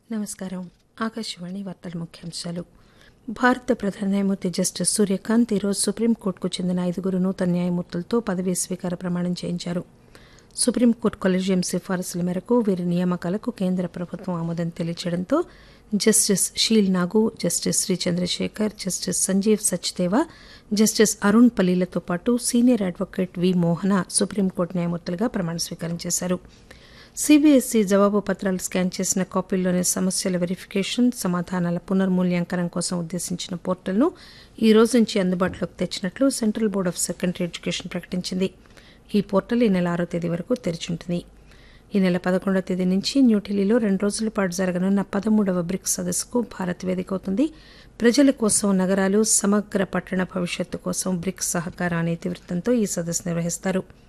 నమస్కారం ఆకాశవాణి వార్తల ముఖ్యాంశాలు భారత ప్రధాన న్యాయమూర్తి జస్టిస్ సూర్యకాంత్ ఈరోజు సుప్రీంకోర్టుకు చెందిన ఐదుగురు నూతన న్యాయమూర్తులతో పదవీ స్వీకార ప్రమాణం చేయించారు సుప్రీంకోర్టు కొలీజియం సిఫారసుల మేరకు వీరి నియామకాలకు కేంద్ర ప్రభుత్వం ఆమోదం తెలియజేయడంతో justice Sheel Nagu justice Sri Chandrashekhar justice Sanjeev Sachdeva justice Arun పల్లీలతో పాటు senior advocate V Mohana supreme court న్యాయమూర్తులుగా ప్రమాణ స్వీకారం చేశారు సీబీఎస్ఈ జవాబు పత్రాలు స్కాన్ చేసిన కాపీల్లోని సమస్యల వెరిఫికేషన్ సమాధానాల పునర్మూల్యాంకనం కోసం ఉద్దేశించిన పోర్టల్ను ఈ రోజు నుంచి అందుబాటులోకి తెచ్చినట్లు central board of secondary education ప్రకటించింది ఈ పోర్టల్ ఈ నెల ఆరో తేదీ వరకు తెరిచుంటుంది ఈ నెల పదకొండవ తేదీ నుంచి న్యూఢిల్లీలో రెండు రోజుల పాటు జరగనున్న పదమూడవ బ్రిక్స్ సదస్సుకు భారత్ వేదిక అవుతుంది ప్రజల కోసం నగరాలు సమగ్ర పట్టణ భవిష్యత్తు కోసం బ్రిక్స్ సహకారం అనే ఇతివృత్తంతో ఈ సదస్సు నిర్వహిస్తారు